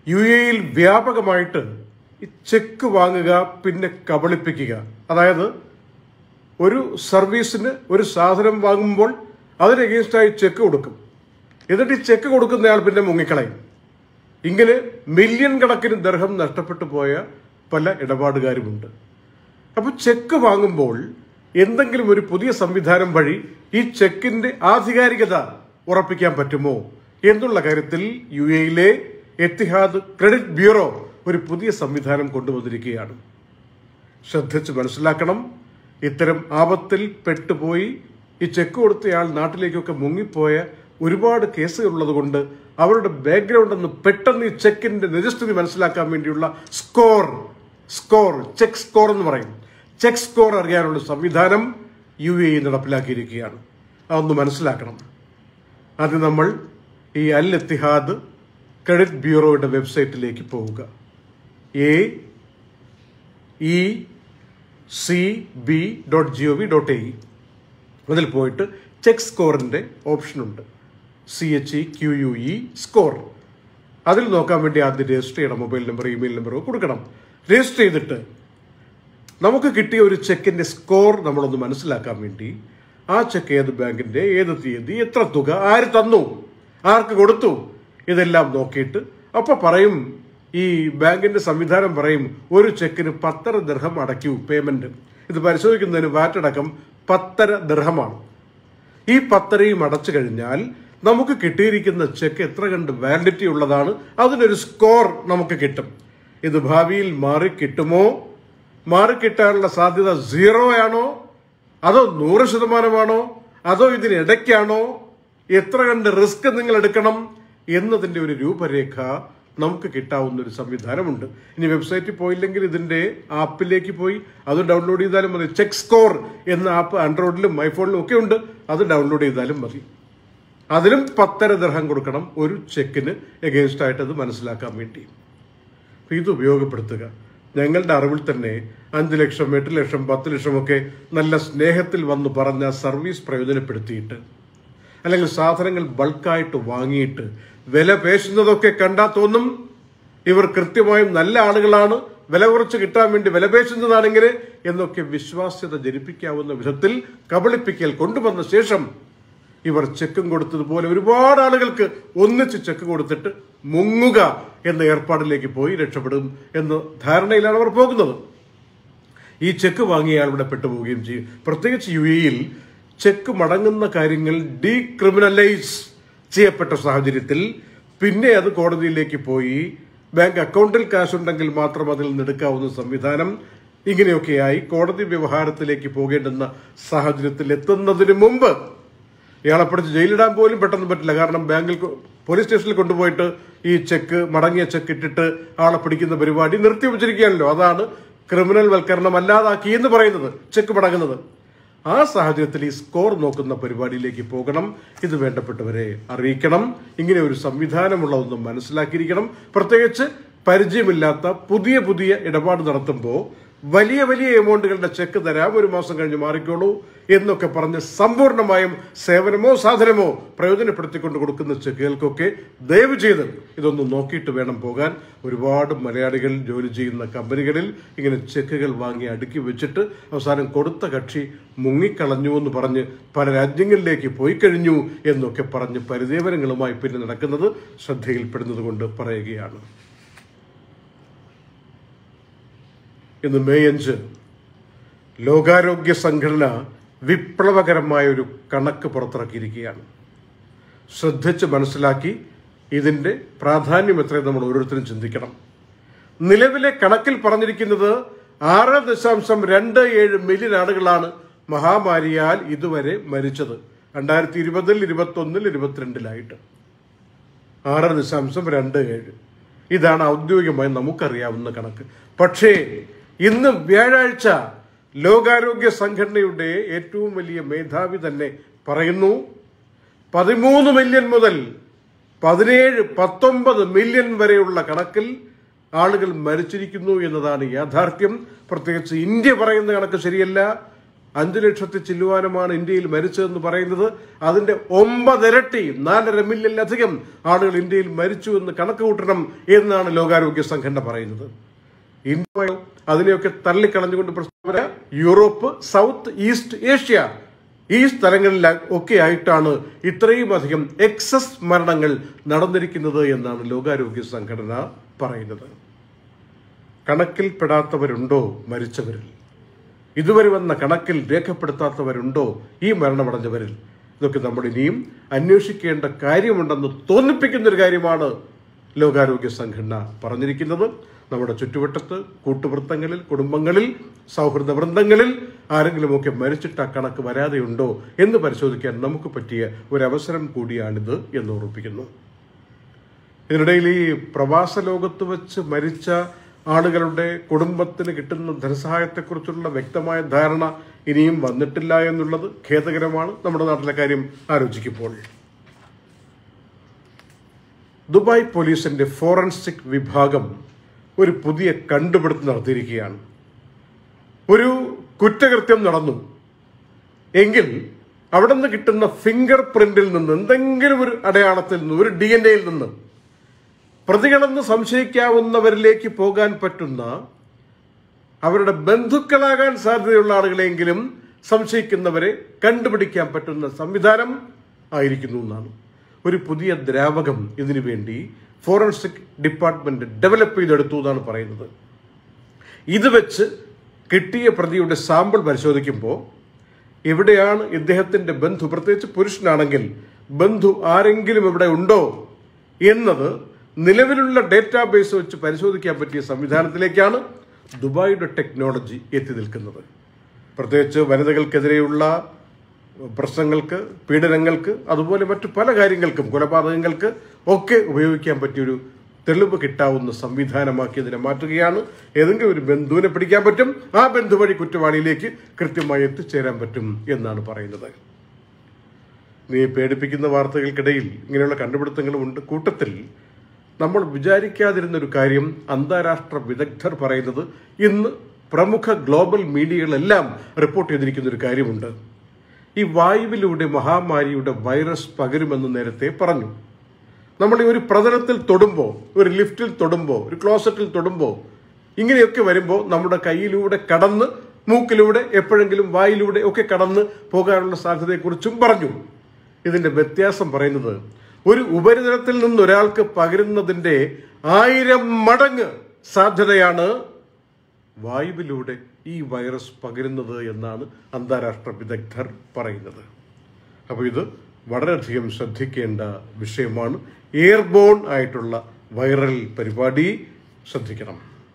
U എയിൽ വ്യാപകമായിട്ട് ഈ ചെക്ക് വാങ്ങുക പിന്നെ കബളിപ്പിക്കുക അതായത് ഒരു സർവീസിന് ഒരു സാധനം വാങ്ങുമ്പോൾ അതിന് അഗേൻസ്റ്റായി ചെക്ക് കൊടുക്കും എന്നിട്ട് ഈ ചെക്ക് കൊടുക്കുന്നയാൾ പിന്നെ മുങ്ങിക്കളയും ഇങ്ങനെ മില്യൺ കണക്കിന് ദർഹം നഷ്ടപ്പെട്ടു പോയ പല ഇടപാടുകാരുമുണ്ട് അപ്പോൾ ചെക്ക് വാങ്ങുമ്പോൾ എന്തെങ്കിലും ഒരു പുതിയ സംവിധാനം വഴി ഈ ചെക്കിന്റെ ആധികാരികത ഉറപ്പിക്കാൻ പറ്റുമോ എന്നുള്ള കാര്യത്തിൽ യു എയിലെ എത്തിഹാദ് ക്രെഡിറ്റ് ബ്യൂറോ ഒരു പുതിയ സംവിധാനം കൊണ്ടുവന്നിരിക്കുകയാണ് ശ്രദ്ധിച്ച് മനസ്സിലാക്കണം ഇത്തരം ആപത്തിൽ പെട്ടുപോയി ഈ ചെക്ക് കൊടുത്തയാൾ നാട്ടിലേക്കൊക്കെ മുങ്ങിപ്പോയ ഒരുപാട് കേസുകളുള്ളത് കൊണ്ട് അവരുടെ ബാക്ക്ഗ്രൗണ്ട് ഒന്ന് പെട്ടെന്ന് ഈ ചെക്കിന്റെ നിജസ്ഥിതി മനസ്സിലാക്കാൻ വേണ്ടിയുള്ള സ്കോർ സ്കോർ ചെക്ക് സ്കോർ എന്ന് പറയും ചെക്ക് സ്കോർ അറിയാനുള്ള സംവിധാനം യു എ നടപ്പിലാക്കിയിരിക്കുകയാണ് അതൊന്ന് മനസ്സിലാക്കണം അത് നമ്മൾ ഈ അൽ എത്തിഹാദ് ക്രെഡിറ്റ് ബ്യൂറോയുടെ വെബ്സൈറ്റിലേക്ക് പോവുക A E C B dot G O V dot A അതിൽ പോയിട്ട് ചെക്ക് സ്കോറിൻ്റെ ഓപ്ഷനുണ്ട് C H E Q U E score അതിൽ നോക്കാൻ വേണ്ടി ആദ്യം രജിസ്റ്റർ ചെയ്യണം മൊബൈൽ നമ്പർ ഇമെയിൽ നമ്പറോ കൊടുക്കണം രജിസ്റ്റർ ചെയ്തിട്ട് നമുക്ക് കിട്ടിയ ഒരു ചെക്കിന്റെ സ്കോർ നമ്മളൊന്ന് മനസ്സിലാക്കാൻ വേണ്ടി ആ ചെക്ക് ഏത് ബാങ്കിന്റെ ഏത് തീയതി എത്ര തുക ആര് തന്നു ആർക്ക് കൊടുത്തു ഇതെല്ലാം നോക്കിയിട്ട് അപ്പൊ പറയും ഈ ബാങ്കിന്റെ സംവിധാനം പറയും ഒരു ചെക്കിന് പത്തര ദർഹം അടയ്ക്കൂ പേയ്മെന്റ് ഇത് പരിശോധിക്കുന്നതിന് വാറ്റ് അടക്കം പത്തര ദർഹമാണ് ഈ പത്തരയും അടച്ചു കഴിഞ്ഞാൽ നമുക്ക് കിട്ടിയിരിക്കുന്ന ചെക്ക് എത്ര കണ്ട് വാലിഡിറ്റി ഉള്ളതാണ് അതിനൊരു സ്കോർ നമുക്ക് കിട്ടും ഇത് ഭാവിയിൽ മാറി കിട്ടുമോ മാറി കിട്ടാനുള്ള സാധ്യത സീറോ ആണോ അതോ നൂറ് ശതമാനമാണോ അതോ ഇതിനിടയ്ക്കാണോ എത്ര കണ്ട് റിസ്ക് നിങ്ങൾ എടുക്കണം എന്നതിന്റെ ഒരു രൂപരേഖ നമുക്ക് കിട്ടാവുന്ന ഒരു സംവിധാനമുണ്ട് ഇനി വെബ്സൈറ്റിൽ പോയില്ലെങ്കിൽ ഇതിന്റെ ആപ്പിലേക്ക് പോയി അത് ഡൗൺലോഡ് ചെയ്താലും മതി ചെക്ക് സ്കോർ എന്ന ആപ്പ് ആൻഡ്രോയിഡിലും ഐഫോണിലും ഒക്കെ ഉണ്ട് അത് ഡൗൺലോഡ് ചെയ്താലും മതി അതിലും പത്തര ദർഹം കൊടുക്കണം ഒരു ചെക്കിന് എഗെയിൻസ്റ്റ് ആയിട്ട് അത് മനസ്സിലാക്കാൻ വേണ്ടി അപ്പൊ ഇത് ഉപയോഗപ്പെടുത്തുക ഞങ്ങളുടെ അറിവിൽ തന്നെ അഞ്ച് ലക്ഷം എട്ട് ലക്ഷം പത്ത് ലക്ഷമൊക്കെ നല്ല സ്നേഹത്തിൽ വന്ന് പറഞ്ഞ സർവീസ് പ്രയോജനപ്പെടുത്തിയിട്ട് അല്ലെങ്കിൽ സാധനങ്ങൾ ബൾക്കായിട്ട് വാങ്ങിയിട്ട് വില പേശുന്നതൊക്കെ കണ്ടാൽ തോന്നും ഇവർ കൃത്യമായും നല്ല ആളുകളാണ് വില കുറച്ച് കിട്ടാൻ വേണ്ടി വില പേശുന്നതാണെങ്കിൽ എന്നൊക്കെ വിശ്വാസ്യത ജനിപ്പിക്കാവുന്ന വിധത്തിൽ കബളിപ്പിക്കൽ കൊണ്ടുവന്ന ശേഷം ഇവർ ചെക്കും കൊടുത്തതുപോലെ ഒരുപാട് ആളുകൾക്ക് ഒന്നിച്ച് ചെക്ക് കൊടുത്തിട്ട് മുങ്ങുക എന്ന ഏർപ്പാടിലേക്ക് പോയി രക്ഷപ്പെടും എന്ന ധാരണയിലാണ് അവർ പോകുന്നത് ഈ ചെക്ക് വാങ്ങിയ ആൾ ഇവിടെ പെട്ടുപോവുകയും ചെയ്യും പ്രത്യേകിച്ച് യു എയിൽ ചെക്ക് മടങ്ങുന്ന കാര്യങ്ങൾ ഡീക്രിമിനലൈസ് ചെയ്യപ്പെട്ട സാഹചര്യത്തിൽ പിന്നെ അത് കോടതിയിലേക്ക് പോയി ബാങ്ക് അക്കൗണ്ടിൽ കാശ് ഉണ്ടെങ്കിൽ മാത്രം അതിൽ നിന്ന് എടുക്കാവുന്ന സംവിധാനം ഇങ്ങനെയൊക്കെയായി കോടതി വ്യവഹാരത്തിലേക്ക് പോകേണ്ടുന്ന സാഹചര്യത്തിൽ എത്തുന്നതിന് മുമ്പ് ഇയാളെ പിടിച്ച് ജയിലിടാൻ പോലും പെട്ടെന്ന് പറ്റില്ല കാരണം ബാങ്കിൽ കൊ- പോലീസ് സ്റ്റേഷനിൽ കൊണ്ടുപോയിട്ട് ഈ ചെക്ക് മടങ്ങിയ ചെക്ക് ഇട്ടിട്ട് ആളെ പിടിക്കുന്ന പരിപാടി നിർത്തിവെച്ചിരിക്കുകയാണല്ലോ അതാണ് ക്രിമിനൽ വൽക്കരണം അല്ലാതാക്കി എന്ന് പറയുന്നത് ചെക്ക് മടങ്ങുന്നത് ആ സാഹചര്യത്തിൽ ഈ സ്കോർ നോക്കുന്ന പരിപാടിയിലേക്ക് പോകണം ഇത് വേണ്ടപ്പെട്ടവരെ അറിയിക്കണം ഇങ്ങനെ ഒരു സംവിധാനമുള്ളതൊന്നും മനസ്സിലാക്കിയിരിക്കണം പ്രത്യേകിച്ച് പരിചയമില്ലാത്ത പുതിയ പുതിയ ഇടപാട് നടത്തുമ്പോൾ വലിയ വലിയ എമൗണ്ടുകളുടെ ചെക്ക് തരാം ഒരു മാസം കഴിഞ്ഞ് മാറിക്കോളൂ എന്നൊക്കെ പറഞ്ഞ് സമ്പൂർണ്ണമായും സേവനമോ സാധനമോ പ്രയോജനപ്പെടുത്തിക്കൊണ്ട് കൊടുക്കുന്ന ചെക്കുകൾക്കൊക്കെ ദയവ് ചെയ്ത് ഇതൊന്ന് നോക്കിയിട്ട് വേണം പോകാൻ ഒരുപാട് മലയാളികൾ ജോലി ചെയ്യുന്ന കമ്പനികളിൽ ഇങ്ങനെ ചെക്കുകൾ വാങ്ങി അടുക്കി വെച്ചിട്ട് അവസാനം കൊടുത്ത കക്ഷി മുങ്ങിക്കളഞ്ഞു എന്ന് പറഞ്ഞ് പല രാജ്യങ്ങളിലേക്ക് പോയി കഴിഞ്ഞു എന്നൊക്കെ പറഞ്ഞ് പരിദേവനങ്ങളുമായി പിന്നെ നടക്കുന്നത് ശ്രദ്ധയിൽപ്പെടുന്നത് കൊണ്ട് പറയുകയാണ് ഇന്ന് മെയ് അഞ്ച് ലോകാരോഗ്യ സംഘടന വിപ്ലവകരമായ ഒരു കണക്ക് പുറത്തിറക്കിയിരിക്കുകയാണ് ശ്രദ്ധിച്ച് മനസ്സിലാക്കി ഇതിന്റെ പ്രാധാന്യം എത്രയും നമ്മൾ ഓരോരുത്തരും ചിന്തിക്കണം നിലവിലെ കണക്കിൽ പറഞ്ഞിരിക്കുന്നത് ആറ് ദശാംശം രണ്ട് ഏഴ് മില്യൺ ആളുകളാണ് മഹാമാരിയാൽ ഇതുവരെ മരിച്ചത് രണ്ടായിരത്തി ഇരുപതിൽ ഇരുപത്തൊന്നിൽ ഇരുപത്തിരണ്ടിലായിട്ട് ആറ് ദശാംശം രണ്ട് ഏഴ് ഇതാണ് ഔദ്യോഗികമായി നമുക്കറിയാവുന്ന കണക്ക് പക്ഷേ ഇന്ന് വ്യാഴാഴ്ച ലോകാരോഗ്യ സംഘടനയുടെ ഏറ്റവും വലിയ മേധാവി തന്നെ പറയുന്നു പതിമൂന്ന് മില്യൺ മുതൽ പതിനേഴ് പത്തൊമ്പത് മില്യൺ വരെയുള്ള കണക്കിൽ ആളുകൾ മരിച്ചിരിക്കുന്നു എന്നതാണ് യാഥാർത്ഥ്യം പ്രത്യേകിച്ച് ഇന്ത്യ പറയുന്ന കണക്ക് ശരിയല്ല അഞ്ചു ലക്ഷത്തി ചില്ലുവാനുമാണ് ഇന്ത്യയിൽ മരിച്ചതെന്ന് പറയുന്നത് അതിന്റെ ഒമ്പതിരട്ടി നാലര മില്യണിലധികം ആളുകൾ ഇന്ത്യയിൽ മരിച്ചു എന്ന് കണക്ക് കൂട്ടണം എന്നാണ് ലോകാരോഗ്യ സംഘടന പറയുന്നത് ഇന്ത്യ അതിനെയൊക്കെ തള്ളിക്കളഞ്ഞുകൊണ്ട് പ്രസ്താവന യൂറോപ്പ് സൗത്ത് ഈസ്റ്റ് ഏഷ്യ ഈ സ്ഥലങ്ങളിൽ ഒക്കെ ആയിട്ടാണ് ഇത്രയും അധികം എക്സസ് മരണങ്ങൾ നടന്നിരിക്കുന്നത് എന്നാണ് ലോകാരോഗ്യ സംഘടന പറയുന്നത് കണക്കിൽപ്പെടാത്തവരുണ്ടോ മരിച്ചവരിൽ ഇതുവരെ വന്ന കണക്കിൽ രേഖപ്പെടുത്താത്തവരുണ്ടോ ഈ മരണമടഞ്ഞവരിൽ ഇതൊക്കെ നമ്മൾ ഇനിയും അന്വേഷിക്കേണ്ട കാര്യമുണ്ടെന്ന് തോന്നിപ്പിക്കുന്ന ഒരു കാര്യമാണ് ലോകാരോഗ്യ സംഘടന പറഞ്ഞിരിക്കുന്നത് നമ്മുടെ ചുറ്റുവട്ടത്ത് കൂട്ടുവൃത്തങ്ങളിൽ കുടുംബങ്ങളിൽ സൗഹൃദ വൃന്ദങ്ങളിൽ ആരെങ്കിലുമൊക്കെ മരിച്ചിട്ട് ആ കണക്ക് വരാതെയുണ്ടോ എന്ന് പരിശോധിക്കാൻ നമുക്ക് പറ്റിയ ഒരു അവസരം കൂടിയാണിത് എന്ന് ഓർമ്മിപ്പിക്കുന്നു ഇതിനിടയിൽ ഈ പ്രവാസ ലോകത്ത് വെച്ച് മരിച്ച ആളുകളുടെ കുടുംബത്തിന് കിട്ടുന്ന ധനസഹായത്തെക്കുറിച്ചുള്ള വ്യക്തമായ ധാരണ ഇനിയും വന്നിട്ടില്ല എന്നുള്ളത് ഖേദകരമാണ് നമ്മുടെ നാട്ടിലെ കാര്യം ആലോചിക്കുമ്പോൾ ദുബായ് പോലീസിന്റെ ഫോറൻസിക് വിഭാഗം ഒരു പുതിയ കണ്ടുപിടുത്തം നടത്തിയിരിക്കുകയാണ് ഒരു കുറ്റകൃത്യം നടന്നു എങ്കിൽ അവിടെ നിന്ന് കിട്ടുന്ന ഫിംഗർ പ്രിന്റിൽ നിന്ന് എന്തെങ്കിലും ഒരു അടയാളത്തിൽ നിന്ന് ഒരു ഡി എൻ എയിൽ നിന്ന് പ്രതികളെന്ന് സംശയിക്കാവുന്നവരിലേക്ക് പോകാൻ പറ്റുന്ന അവരുടെ ബന്ധുക്കളാകാൻ സാധ്യതയുള്ള ആളുകളെങ്കിലും സംശയിക്കുന്നവരെ കണ്ടുപിടിക്കാൻ പറ്റുന്ന സംവിധാനം ആയിരിക്കുന്നു എന്നാണ് ഒരു പുതിയ ദ്രാവകം ഇതിനു വേണ്ടി ഫോറൻസിക് ഡിപ്പാർട്ട്മെന്റ് ഡെവലപ്പ് ചെയ്തെടുത്തു എന്നാണ് പറയുന്നത് ഇത് വെച്ച് കിട്ടിയ പ്രതിയുടെ സാമ്പിൾ പരിശോധിക്കുമ്പോൾ എവിടെയാണ് ഇദ്ദേഹത്തിന്റെ ബന്ധു പ്രത്യേകിച്ച് പുരുഷനാണെങ്കിൽ ബന്ധു ആരെങ്കിലും ഇവിടെ ഉണ്ടോ എന്നത് നിലവിലുള്ള ഡേറ്റാബേസ് വെച്ച് പരിശോധിക്കാൻ പറ്റിയ സംവിധാനത്തിലേക്കാണ് ദുബായിയുടെ ടെക്നോളജി എത്തി നിൽക്കുന്നത് പ്രത്യേകിച്ച് വനിതകൾക്കെതിരെയുള്ള പ്രശ്നങ്ങൾക്ക് പീഡനങ്ങൾക്ക് അതുപോലെ മറ്റു പല കാര്യങ്ങൾക്കും കൊലപാതകങ്ങൾക്ക് ഒക്കെ ഉപയോഗിക്കാൻ പറ്റിയൊരു തെളിവ് കിട്ടാവുന്ന സംവിധാനമാക്കി ഇതിനെ മാറ്റുകയാണ് ഏതെങ്കിലും ഒരു ബന്ധുവിനെ പിടിക്കാൻ പറ്റും ആ ബന്ധു വഴി കുറ്റവാളിയിലേക്ക് കൃത്യമായി എത്തിച്ചേരാൻ പറ്റും എന്നാണ് പറയുന്നത് നീ പേടിപ്പിക്കുന്ന വാർത്തകൾക്കിടയിൽ ഇങ്ങനെയുള്ള കണ്ടുപിടുത്തങ്ങളും ഉണ്ട് കൂട്ടത്തിൽ നമ്മൾ വിചാരിക്കാതിരുന്ന ഒരു കാര്യം അന്താരാഷ്ട്ര വിദഗ്ധർ പറയുന്നത് ഇന്ന് പ്രമുഖ ഗ്ലോബൽ മീഡിയകളെല്ലാം റിപ്പോർട്ട് ചെയ്തിരിക്കുന്ന ഒരു കാര്യമുണ്ട് ഈ വായുവിലൂടെ മഹാമാരിയുടെ വൈറസ് പകരുമെന്ന് നേരത്തെ പറഞ്ഞു നമ്മൾ ഈ ഒരു പ്രതലത്തിൽ തൊടുമ്പോൾ ഒരു ലിഫ്റ്റിൽ തൊടുമ്പോൾ ഒരു ക്ലോസറ്റിൽ തൊടുമ്പോൾ ഇങ്ങനെയൊക്കെ വരുമ്പോൾ നമ്മുടെ കയ്യിലൂടെ കടന്ന് മൂക്കിലൂടെ എപ്പോഴെങ്കിലും വായിലൂടെ ഒക്കെ കടന്ന് പോകാനുള്ള സാധ്യതയെക്കുറിച്ചും പറഞ്ഞു ഇതിന്റെ വ്യത്യാസം പറയുന്നത് ഒരു ഉപരിതലത്തിൽ നിന്ന് ഒരാൾക്ക് പകരുന്നതിന്റെ ആയിരം മടങ്ങ് സാധ്യതയാണ് വായുവിലൂടെ ഈ വൈറസ് പകരുന്നത് എന്നാണ് അന്താരാഷ്ട്ര വിദഗ്ധർ പറയുന്നത് അപ്പോൾ ഇത് വളരെയധികം ശ്രദ്ധിക്കേണ്ട വിഷയമാണ് എയർബോൺ ആയിട്ടുള്ള വൈറൽ പരിപാടി ശ്രദ്ധിക്കണം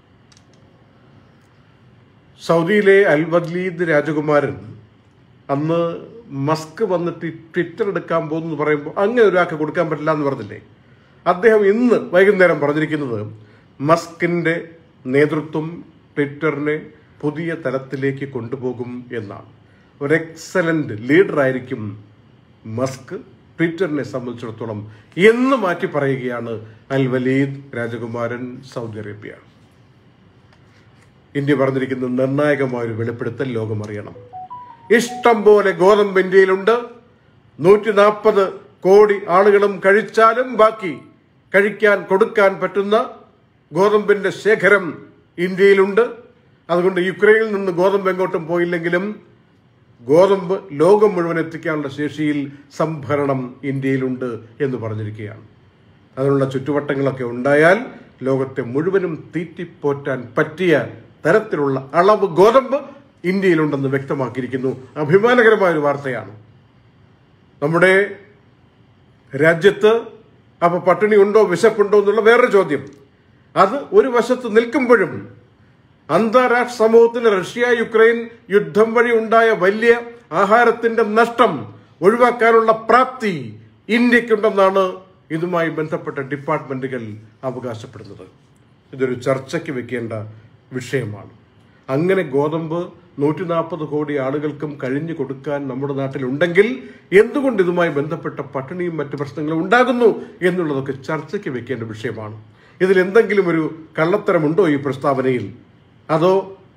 സൗദിയിലെ അൽവദ്ലീദ് രാജകുമാരൻ അന്ന് മസ്ക് വന്നിട്ട് ട്വിറ്റർ എടുക്കാൻ പോകുന്നു പറയുമ്പോൾ അങ്ങനെ ഒരാൾക്ക് കൊടുക്കാൻ പറ്റില്ല എന്ന് പറഞ്ഞില്ലേ അദ്ദേഹം ഇന്ന് വൈകുന്നേരം പറഞ്ഞിരിക്കുന്നത് മസ്കിന്റെ നേതൃത്വം ട്വിറ്ററിനെ പുതിയ തലത്തിലേക്ക് കൊണ്ടുപോകും എന്നാണ് ഒരു എക്സലന്റ് ലീഡർ ആയിരിക്കും മസ്ക് ട്വിറ്ററിനെ സംബന്ധിച്ചിടത്തോളം എന്ന് മാറ്റി പറയുകയാണ് അൽ വലീദ് രാജകുമാരൻ സൗദി അറേബ്യ ഇന്ത്യ പറഞ്ഞിരിക്കുന്ന നിർണായകമായ ഒരു വെളിപ്പെടുത്തൽ ലോകം അറിയണം ഇഷ്ടം പോലെ ഗോതമ്പ് ഇന്ത്യയിലുണ്ട് നൂറ്റി നാൽപ്പത് കോടി ആളുകളും കഴിച്ചാലും ബാക്കി കഴിക്കാൻ കൊടുക്കാൻ പറ്റുന്ന ഗോതമ്പിന്റെ ശേഖരം ഇന്ത്യയിലുണ്ട് അതുകൊണ്ട് യുക്രൈനിൽ നിന്ന് ഗോതമ്പ് എങ്ങോട്ടും പോയില്ലെങ്കിലും ഗോതമ്പ് ലോകം മുഴുവൻ എത്തിക്കാനുള്ള ശേഷിയിൽ സംഭരണം ഇന്ത്യയിലുണ്ട് എന്ന് പറഞ്ഞിരിക്കുകയാണ് അതിനുള്ള ചുറ്റുവട്ടങ്ങളൊക്കെ ഉണ്ടായാൽ ലോകത്തെ മുഴുവനും തീറ്റിപ്പോറ്റാൻ പറ്റിയ തരത്തിലുള്ള അളവ് ഗോതമ്പ് ഇന്ത്യയിലുണ്ടെന്ന് വ്യക്തമാക്കിയിരിക്കുന്നു അഭിമാനകരമായ ഒരു വാർത്തയാണ് നമ്മുടെ രാജ്യത്ത് അപ്പൊ പട്ടിണി ഉണ്ടോ വിശപ്പുണ്ടോ എന്നുള്ള വേറൊരു ചോദ്യം അത് ഒരു വശത്ത് നിൽക്കുമ്പോഴും അന്താരാഷ്ട്ര സമൂഹത്തിന് റഷ്യ യുക്രൈൻ യുദ്ധം വഴി ഉണ്ടായ വലിയ ആഹാരത്തിന്റെ നഷ്ടം ഒഴിവാക്കാനുള്ള പ്രാപ്തി ഇന്ത്യക്കുണ്ടെന്നാണ് ഇതുമായി ബന്ധപ്പെട്ട ഡിപ്പാർട്ട്മെന്റുകൾ അവകാശപ്പെടുന്നത് ഇതൊരു ചർച്ചയ്ക്ക് വെക്കേണ്ട വിഷയമാണ് അങ്ങനെ ഗോതമ്പ് നൂറ്റി നാൽപ്പത് കോടി ആളുകൾക്കും കഴിഞ്ഞു കൊടുക്കാൻ നമ്മുടെ നാട്ടിലുണ്ടെങ്കിൽ എന്തുകൊണ്ട് ഇതുമായി ബന്ധപ്പെട്ട പട്ടിണിയും മറ്റു പ്രശ്നങ്ങളും ഉണ്ടാകുന്നു എന്നുള്ളതൊക്കെ ചർച്ചയ്ക്ക് വെക്കേണ്ട വിഷയമാണ് ഇതിൽ എന്തെങ്കിലും ഒരു കള്ളത്തരമുണ്ടോ ഈ പ്രസ്താവനയിൽ അതോ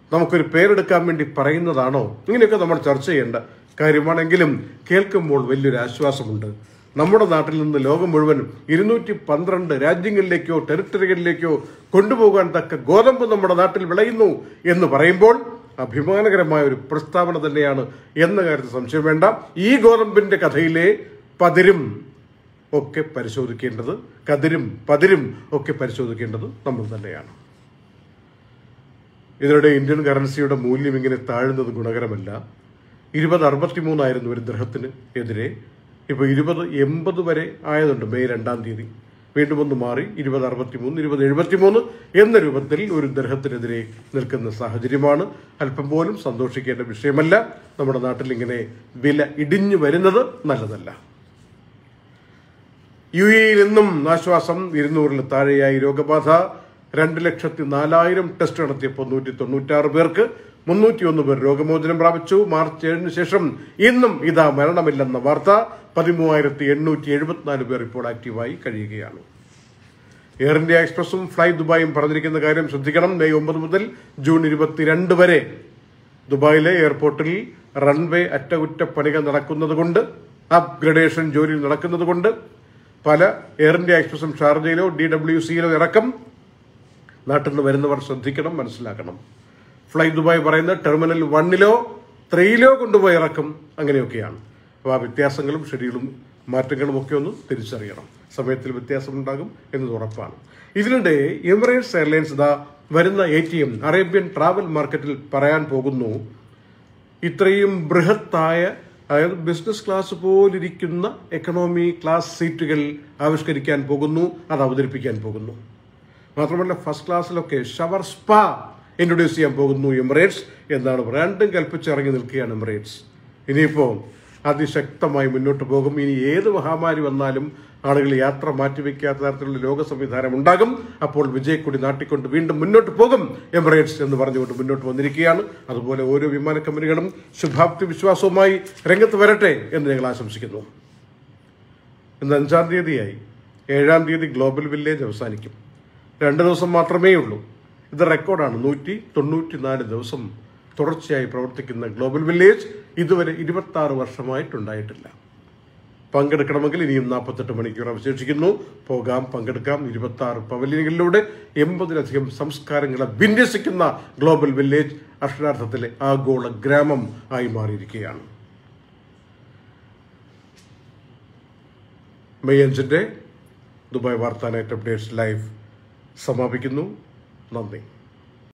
നമുക്കൊരു പേരെടുക്കാൻ വേണ്ടി പറയുന്നതാണോ ഇങ്ങനെയൊക്കെ നമ്മൾ ചർച്ച ചെയ്യേണ്ട കാര്യമാണെങ്കിലും കേൾക്കുമ്പോൾ വലിയൊരു ആശ്വാസമുണ്ട് നമ്മുടെ നാട്ടിൽ നിന്ന് ലോകം മുഴുവൻ ഇരുന്നൂറ്റി പന്ത്രണ്ട് രാജ്യങ്ങളിലേക്കോ ടെറിട്ടറികളിലേക്കോ കൊണ്ടുപോകാൻ തക്ക ഗോതമ്പ് നമ്മുടെ നാട്ടിൽ വിളയുന്നു എന്ന് പറയുമ്പോൾ അഭിമാനകരമായ ഒരു പ്രസ്താവന തന്നെയാണ് എന്ന കാര്യത്തിൽ സംശയം വേണ്ട ഈ ഗോതമ്പിന്റെ കഥയിലെ പതിരും ഒക്കെ പരിശോധിക്കേണ്ടത് കതിരും പതിരും ഒക്കെ പരിശോധിക്കേണ്ടത് നമ്മൾ തന്നെയാണ് ഇതിനിടെ ഇന്ത്യൻ കറൻസിയുടെ മൂല്യം ഇങ്ങനെ താഴുന്നത് ഗുണകരമല്ല ഇരുപത് അറുപത്തിമൂന്നായിരുന്നു ഒരു ഗ്രഹത്തിന് എതിരെ ഇപ്പോൾ ഇരുപത് എൺപത് വരെ ആയതുണ്ട് മെയ് രണ്ടാം തീയതി വീണ്ടും ഒന്ന് മാറി ഇരുപത് അറുപത്തിമൂന്ന് ഇരുപത് എഴുപത്തിമൂന്ന് എന്ന രൂപത്തിൽ ഒരു ഗ്രഹത്തിനെതിരെ നിൽക്കുന്ന സാഹചര്യമാണ് അല്പം പോലും സന്തോഷിക്കേണ്ട വിഷയമല്ല നമ്മുടെ നാട്ടിൽ ഇങ്ങനെ വില ഇടിഞ്ഞു വരുന്നത് നല്ലതല്ല യു എയിൽ നിന്നും ആശ്വാസം ഇരുന്നൂറിൽ താഴെയായി രോഗബാധ രണ്ട് ലക്ഷത്തി നാലായിരം ടെസ്റ്റ് നടത്തിയപ്പോൾ നൂറ്റി തൊണ്ണൂറ്റാറ് പേർക്ക് മുന്നൂറ്റിയൊന്ന് പേർ രോഗമോചനം പ്രാപിച്ചു മാർച്ച് ഏഴിന് ശേഷം ഇന്നും ഇതാ മരണമില്ലെന്ന വാർത്ത പതിമൂവായിരത്തി എണ്ണൂറ്റി എഴുപത്തിനാല് പേർ ഇപ്പോൾ ആക്റ്റീവായി കഴിയുകയാണ് എയർ ഇന്ത്യ എക്സ്പ്രസും ഫ്ലൈ ദുബായും പറഞ്ഞിരിക്കുന്ന കാര്യം ശ്രദ്ധിക്കണം മെയ് ഒമ്പത് മുതൽ ജൂൺ ഇരുപത്തിരണ്ട് വരെ ദുബായിലെ എയർപോർട്ടിൽ റൺവേ അറ്റകുറ്റപ്പണികൾ നടക്കുന്നതുകൊണ്ട് അപ്ഗ്രഡേഷൻ ജോലി നടക്കുന്നതുകൊണ്ട് പല എയർ ഇന്ത്യ എക്സ്പ്രസും ഷാർജയിലോ ഡി ഡബ്ല്യു സിയിലോ ഇറക്കം നാട്ടിൽ നിന്ന് വരുന്നവർ ശ്രദ്ധിക്കണം മനസ്സിലാക്കണം ഫ്ലൈ ദുബായ് പറയുന്ന ടെർമിനൽ വണ്ണിലോ ത്രീയിലോ കൊണ്ടുപോയി ഇറക്കും അങ്ങനെയൊക്കെയാണ് അപ്പോൾ ആ വ്യത്യാസങ്ങളും ഷെഡ്യൂളും മാറ്റങ്ങളും ഒക്കെ ഒന്ന് തിരിച്ചറിയണം സമയത്തിൽ വ്യത്യാസമുണ്ടാകും എന്നത് ഉറപ്പാണ് ഇതിനിടെ എമിറേറ്റ്സ് എയർലൈൻസ് ഇതാ വരുന്ന A T M Arabian travel മാർക്കറ്റിൽ പറയാൻ പോകുന്നു ഇത്രയും ബൃഹത്തായ അതായത് ബിസിനസ് ക്ലാസ് പോലിരിക്കുന്ന എക്കണോമി ക്ലാസ് സീറ്റുകൾ ആവിഷ്കരിക്കാൻ പോകുന്നു അത് അവതരിപ്പിക്കാൻ പോകുന്നു മാത്രമല്ല ഫസ്റ്റ് ക്ലാസ്സിലൊക്കെ ഷവർ സ്പാ ഇൻട്രൊഡ്യൂസ് ചെയ്യാൻ പോകുന്നു എമിറേറ്റ്സ് എന്നാണ് രണ്ടും കൽപ്പിച്ചിറങ്ങി നിൽക്കുകയാണ് എമിറേറ്റ്സ് ഇനിയിപ്പോൾ അതിശക്തമായി മുന്നോട്ട് പോകും ഇനി ഏത് മഹാമാരി വന്നാലും ആളുകൾ യാത്ര മാറ്റിവെക്കാത്ത തരത്തിലുള്ള ലോക സംവിധാനം ഉണ്ടാകും അപ്പോൾ വിജയക്കൊടി നാട്ടിക്കൊണ്ട് വീണ്ടും മുന്നോട്ട് പോകും എമിറേറ്റ്സ് എന്ന് പറഞ്ഞുകൊണ്ട് മുന്നോട്ട് വന്നിരിക്കുകയാണ് അതുപോലെ ഓരോ വിമാന കമ്പനികളും ശുഭാപ്തി വിശ്വാസവുമായി രംഗത്ത് വരട്ടെ എന്ന് ഞങ്ങൾ ആശംസിക്കുന്നു ഇന്ന് അഞ്ചാം തീയതിയായി ഏഴാം തീയതി ഗ്ലോബൽ വില്ലേജ് അവസാനിക്കും രണ്ട് ദിവസം മാത്രമേ ഉള്ളൂ ഇത് റെക്കോർഡാണ് നൂറ്റി തൊണ്ണൂറ്റിനാല് ദിവസം തുടർച്ചയായി പ്രവർത്തിക്കുന്ന ഗ്ലോബൽ വില്ലേജ് ഇതുവരെ ഇരുപത്തി ആറ് വർഷമായിട്ടുണ്ടായിട്ടില്ല പങ്കെടുക്കണമെങ്കിൽ ഇനിയും നാൽപ്പത്തെട്ട് മണിക്കൂർ അവശേഷിക്കുന്നു പോകാം പങ്കെടുക്കാം ഇരുപത്തി ആറ് പവലിയനുകളിലൂടെ എൺപതിലധികം സംസ്കാരങ്ങളെ വിന്യസിക്കുന്ന ഗ്ലോബൽ വില്ലേജ് അക്ഷരാർത്ഥത്തിലെ ആഗോള ഗ്രാമം ആയി മാറിയിരിക്കുകയാണ് മെയ് അഞ്ചിന്റെ ദുബായ് വാർത്താ നൈറ്റ് അപ്ഡേറ്റ്സ് ലൈവ് സമാപിക്കുന്നു നന്ദി